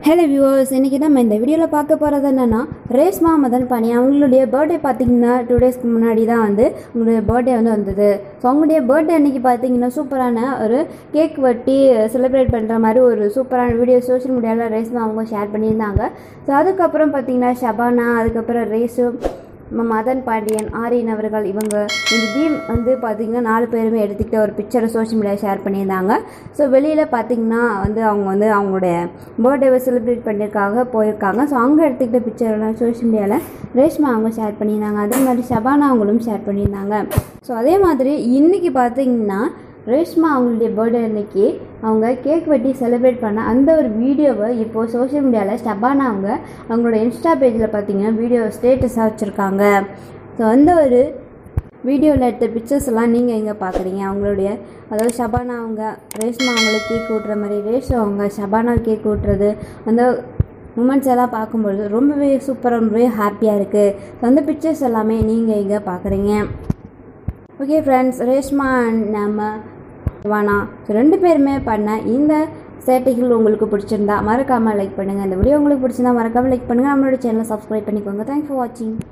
hello viewers இன்றைக்கி நம்ம இந்த வீடியோவில் பார்க்க போகிறது என்னென்னா ரேஸ்மா மதன் பாணி அவங்களுடைய பர்த்டே பார்த்தீங்கன்னா டூ டேஸ்க்கு முன்னாடி தான் வந்து அவங்களுடைய பர்த்டே வந்து வந்தது ஸோ அவங்களுடைய பர்த்டே அன்றைக்கி பார்த்தீங்கன்னா சூப்பரான ஒரு கேக் வெட்டி செலிப்ரேட் பண்ணுற மாதிரி ஒரு சூப்பரான வீடியோ சோஷியல் மீடியாவில் ரேஸ்மா அவங்க ஷேர் பண்ணியிருந்தாங்க ஸோ அதுக்கப்புறம் பார்த்தீங்கன்னா ஷபானா அதுக்கப்புறம் ரேஸு ம- மதன் பாண்டியன் ஆரியன் அவர்கள் இவங்க இந்த டீம் வந்து பார்த்திங்கன்னா நாலு பேருமே எடுத்துக்கிட்ட ஒரு பிக்சரை சோஷியல் மீடியா ஷேர் பண்ணியிருந்தாங்க ஸோ வெளியில் பார்த்திங்கன்னா வந்து அவங்க வந்து அவங்களுடைய பர்த்டேவை செலிப்ரேட் பண்ணியிருக்காக போயிருக்காங்க ஸோ அங்கே எடுத்துக்கிட்ட பிக்சர்லாம் சோஷியல் மீடியாவில் ரேஷ்மா அவங்க ஷேர் பண்ணியிருந்தாங்க அதே மாதிரி ஷபானா அவங்களும் ஷேர் பண்ணியிருந்தாங்க ஸோ அதே மாதிரி இன்றைக்கி பார்த்திங்கன்னா ரேஷ்மா அவங்களுடைய பர்த்டே அன்னைக்கு அவங்க கேக் வெட்டி செலிப்ரேட் பண்ண அந்த ஒரு வீடியோவை இப்போது சோஷியல் மீடியாவில் ஸ்டபானா அவங்க அவங்களோட இன்ஸ்டா பேஜில் பார்த்தீங்கன்னா வீடியோ ஸ்டேட்டஸாக வச்சுருக்காங்க ஸோ அந்த ஒரு வீடியோவில் எடுத்த பிக்சர்ஸ் எல்லாம் நீங்கள் எங்கே பார்க்குறீங்க அவங்களுடைய அதாவது ஷபானா அவங்க ரேஷ்மா அவங்கள கேக் ஊட்டுற மாதிரி ரேஷு அவங்க ஷபானா கேக் ஊட்டுறது அந்த மூமெண்ட்ஸ் எல்லாம் பார்க்கும்பொழுது ரொம்பவே சூப்பராக ரொம்பவே ஹாப்பியாக இருக்குது அந்த பிக்சர்ஸ் எல்லாமே நீங்கள் எங்கே பார்க்குறீங்க ஓகே ஃப்ரெண்ட்ஸ் ரேஷ்மா and நம்ம வானா ஸோ ரெண்டு பேருமே பண்ண இந்த சேட்டைகள் உங்களுக்கு பிடிச்சிருந்தா மறக்காமல் லைக் பண்ணுங்கள் இந்த வீடியோ உங்களுக்கு பிடிச்சிருந்தா மறக்காமல் லைக் பண்ணுங்கள் நம்மளோட சேனலை சப்ஸ்கிரைப் பண்ணிக்கோங்க தேங்க்ஸ் ஃபார் வாட்சிங்